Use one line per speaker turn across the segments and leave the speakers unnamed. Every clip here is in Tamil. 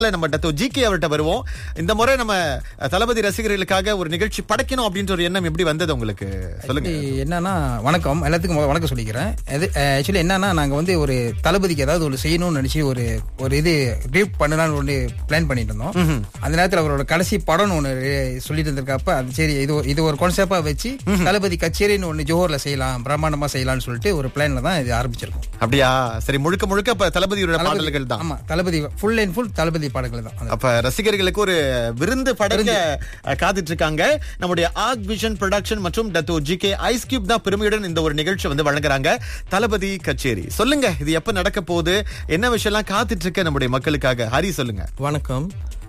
நம்ம டத்தோ ஜி கே அவர்கிட்ட வருவோம் இந்த முறை நம்ம அஹ், தளபதி ரசிகர்களுக்காக ஒரு நிகழ்ச்சி படைக்கணும் அப்படின்ற ஒரு எண்ணம் எப்படி வந்தது உங்களுக்கு சொல்லுங்க
இது என்னன்னா வணக்கம் எல்லாத்துக்கும் முதல்ல வணக்கம் சொல்லிக்கிறேன் இது ஆக்சுவலி என்னன்னா நாங்க வந்து ஒரு தளபதிக்கு ஏதாவது ஒரு செய்யணும்னு நினைச்சு ஒரு ஒரு இது ரீப் பண்ணலாம்னு ஒன்று பிளான் பண்ணிட்டு இருந்தோம் அந்த நேரத்தில் அவரோட கடைசி படம்னு ஒன்று சொல்லிட்டு இருந்திருக்கப்ப அது சரி இது ஒரு- இது ஒரு கான்செப்டா வச்சு தளபதி கச்சேரின்னு ஒன்று ஜோஹர்ல செய்யலாம் பிரம்மாண்டமா செய்யலாம்னு சொல்லிட்டு ஒரு பிளான்ல தான் இது ஆரம்பிச்சிருக்கோம்
அப்படியா சரி முழுக்க முழுக்க இப்ப தளபதியோட பாடல்கள் தான்
ஆமா Thalapathy full and full Thalapathy பாடல்கள் தான் அது.
அப்ப ரசிகர்களுக்கு ஒரு விருந்து படைக்க அஹ், காத்துட்டு இருக்காங்க நம்முடைய ஆர்க் விஷன் ப்ரொடக்ஷன் மற்றும் Dato G K ice cube தான் பெருமையுடன் இந்த ஒரு நிகழ்ச்சி வந்து வழங்குறாங்க தளபதி கச்சேரி சொல்லுங்க இது எப்ப நடக்க போகுது என்ன விஷயம்லாம் காத்துட்டு இருக்க நம்முடைய மக்களுக்காக ஹரி சொல்லுங்க
வணக்கம்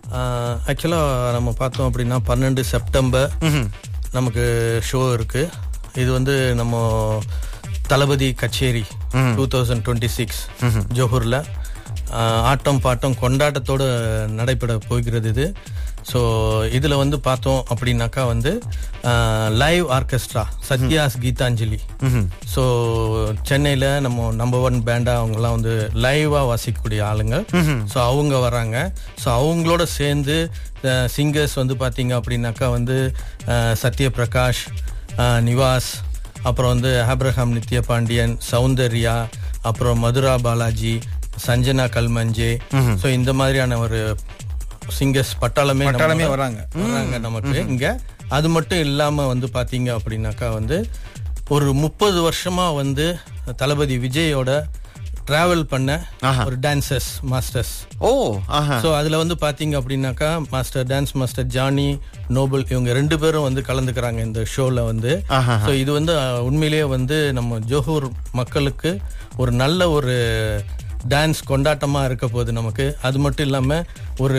ஆக்சுவலாக நம்ம பார்த்தோம் அப்படின்னா பன்னெண்டு செப்டம்பர் நமக்கு ஷோ இருக்கு இது வந்து நம்ம தளபதி கச்சேரி டூ தௌசண்ட் டுவெண்ட்டி சிக்ஸ் ஜோஹூரில் ஆட்டம் பாட்டம் கொண்டாட்டத்தோடு நடைபெற போகிறது இது ஸோ இதில் வந்து பார்த்தோம் அப்படின்னாக்கா வந்து live orchestra Sathyas Geethanjali so சென்னையில் நம்ம நம்பர் ஒன் பேண்டாக அவங்கெல்லாம் வந்து லைவாக வாசிக்கக்கூடிய ஆளுங்க ஸோ அவங்க வராங்க ஸோ அவங்களோட சேர்ந்து சிங்கர்ஸ் வந்து பார்த்தீங்க அப்படின்னாக்கா வந்து அஹ், சத்யபிரகாஷ் அஹ், நிவாஸ் அப்புறம் வந்து ஆப்ரஹாம் நித்ய பாண்டியன் சௌந்தர்யா அப்புறம் மதுரா பாலாஜி சஞ்சனா கல்மஞ்சே ஸோ இந்த மாதிரியான ஒரு சிங்கர்ஸ் பட்டாளமே நம்ம-
பட்டாளமே வராங்க.
வராங்க நமக்கு இங்க அது மட்டும் இல்லாம வந்து பாத்தீங்க அப்படின்னாக்கா வந்து ஒரு முப்பது வருஷமா வந்து தளபதி விஜயோட டிராவல் பண்ண ஒரு டான்சர்ஸ் மாஸ்டர்ஸ்
ஓ ஆஹா
சோ அதுல வந்து பாத்தீங்க அப்படின்னாக்கா master dance master Jani Noble இவங்க ரெண்டு பேரும் வந்து கலந்துக்கிறாங்க இந்த ஷோல வந்து
ஆஹா.
சோ இது வந்து அஹ், உண்மையிலேயே வந்து நம்ம ஜோஹூர் மக்களுக்கு ஒரு நல்ல ஒரு டான்ஸ் கொண்டாட்டமா இருக்க போகுது நமக்கு அது மட்டும் இல்லாம ஒரு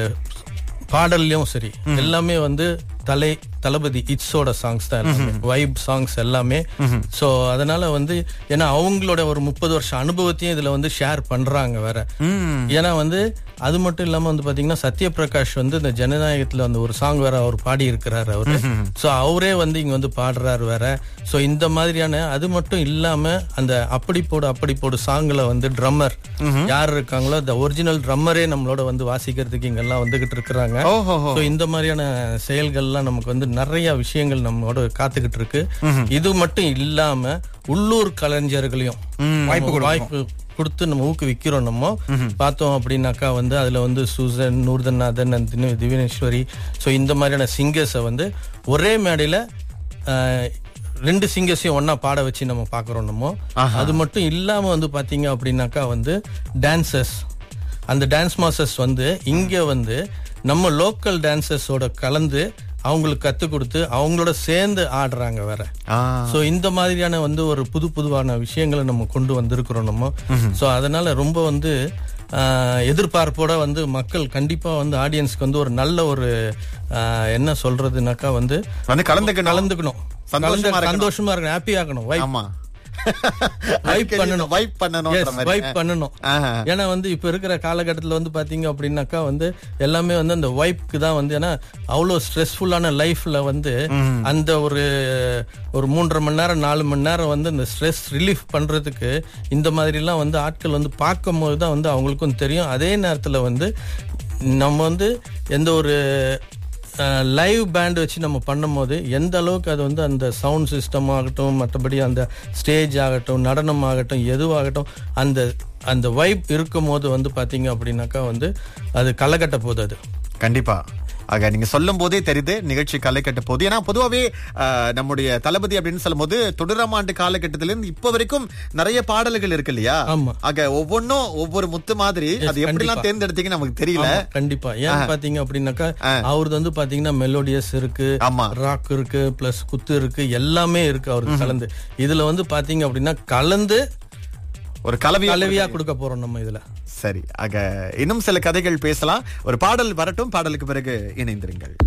பாடல்லையும் சரி எல்லாமே வந்து தலை தளபதி இட்ஸோட சாங்ஸ் தான் எல்லாமே வைப் சாங்ஸ் எல்லாமே சோ அதனால வந்து ஏன்னா அவங்களோட ஒரு முப்பது வருஷம் அனுபவத்தையும் இதுல வந்து ஷேர் பண்றாங்க வேற ஏன்னா வந்து அது மட்டும் இல்லாம வந்து பாத்தீங்கன்னா சத்யபிரகாஷ் வந்து இந்த ஜனநாயகத்துல அந்த ஒரு சாங் வேற அவர் பாடி இருக்கிறாரு அவரு சோ அவரே வந்து இங்க வந்து பாடுறாரு வேற சோ இந்த மாதிரியான அது மட்டும் இல்லாம அந்த அப்படி போடு அப்படி போடு சாங்ல வந்து ட்ரம்மர் யார் இருக்காங்களோ அந்த ஒரிஜினல் ட்ரம்மரே நம்மளோட வந்து வாசிக்கிறதுக்கு இங்க எல்லாம் வந்துகிட்டு இருக்கிறாங்க
ஓஹோஹோ.
சோ இந்த மாதிரியான செயல்கள்லாம் நமக்கு வந்து நிறைய விஷயங்கள் நம்மளோட காத்துக்கிட்டு இருக்கு இது மட்டும் இல்லாம உள்ளூர் கலைஞர்களையும் வாய்ப்பு வாய்ப்பு கொடுத்து நம்ம ஊக்குவிக்கிறோம் நம்ம பார்த்தோம் அப்படின்னாக்கா வந்து அதுல வந்து சுசன் நூர்தநாதன் நந்தினி திவினேஸ்வரி சோ இந்த மாதிரியான சிங்கர்ஸை வந்து ஒரே மேடையில ஆஹ், ரெண்டு சிங்கர்ஸையும் ஒண்ணா பாட வச்சு நம்ம பாக்குறோம் நம்ம அது மட்டும் இல்லாம வந்து பாத்தீங்க அப்படின்னாக்கா வந்து டான்சர்ஸ் அந்த டான்ஸ் மாஸ்டர்ஸ் வந்து இங்க வந்து நம்ம லோக்கல் டான்சர்ஸோட கலந்து அவங்களுக்கு கத்து கொடுத்து அவங்களோட சேர்ந்து ஆடுறாங்க வேற
ஆ
சோ இந்த மாதிரியான வந்து ஒரு புது புதுவான விஷயங்களை நம்ம கொண்டு வந்திருக்கிறோம் நம்ம சோ அதனால ரொம்ப வந்து ஆஹ், எதிர்பார்ப்போட வந்து மக்கள் கண்டிப்பா வந்து ஆடியன்ஸ்க்கு வந்து ஒரு நல்ல ஒரு ஆஹ், என்ன சொல்றதுனாக்கா வந்து
வந்து கலந்துக்கணும்
கலந்துக்கணும்
சந்தோஷமா
கலந்து-
இருக்கணும்.
சந்தோஷமா இருக்கணும் ஹாப்பி ஆகணும் வைப்
ஆமா
வைப் பண்ணணும்
வைப் பண்ணணும்ன்ற மாதிரி
வைப் பண்ணணும்
ஆஹா.
ஏன்னா வந்து இப்ப இருக்கிற காலகட்டத்துல வந்து பாத்தீங்க அப்படின்னாக்கா வந்து எல்லாமே வந்து அந்த வைப்க்கு தான் வந்து ஏன்னா அவ்வளவு ஸ்ட்ரெஸ்ஃபுல்லான லைஃப்ல வந்து அந்த ஒரு ஒரு மூன்றரை மணி நேரம் நாலு மணி நேரம் வந்து இந்த ஸ்ட்ரெஸ் ரிலீஃப் பண்றதுக்கு இந்த மாதிரி எல்லாம் வந்து ஆட்கள் வந்து பார்க்கும் போது தான் வந்து அவங்களுக்கும் தெரியும் அதே நேரத்துல வந்து நம்ம வந்து எந்த ஒரு லைவ் பேண்ட் வச்சு நம்ம பண்ணும்போது எந்த அளவுக்கு அது வந்து அந்த சவுண்ட் சிஸ்டம் ஆகட்டும் மற்றபடி அந்த ஸ்டேஜ் ஆகட்டும் நடனம் ஆகட்டும் எதுவாகட்டும் அந்த அந்த வைப் இருக்கும் போது வந்து பாத்தீங்க அப்படின்னாக்கா வந்து அது களகட்ட போகுது அது
கண்டிப்பா ஆக நீங்க சொல்லும் போதே தெரியுது நிகழ்ச்சி களை கட்ட போகுது ஏன்னா பொதுவாவே ஆஹ், நம்முடைய தளபதி அப்படின்னு சொல்லும்போது தொடராம் ஆண்டு காலகட்டத்தில இருந்து இப்ப வரைக்கும் நிறைய பாடல்கள் இருக்கு இல்லையா
ஆமா.
ஆக ஒவ்வொன்றும் ஒவ்வொரு முத்து மாதிரி அது எப்படிலாம் தேர்ந்தெடுத்தீங்கன்னு நமக்கு தெரியல
ஆமா, கண்டிப்பா ஏன் பாத்தீங்க அப்படின்னாக்கா அவரது வந்து பாத்தீங்கன்னா மெலோடியஸ் இருக்கு
ஆமா.
ராக் இருக்கு பிளஸ் குத்து இருக்கு எல்லாமே இருக்கு அவருக்கு கலந்து இதுல வந்து பாத்தீங்க அப்படின்னா கலந்து
ஒரு கலவி
கலவியா கொடுக்க போறோம் நம்ம இதுல
சரி ஆக இன்னும் சில கதைகள் பேசலாம் ஒரு பாடல் வரட்டும் பாடலுக்கு பிறகு இணைந்திருங்கள்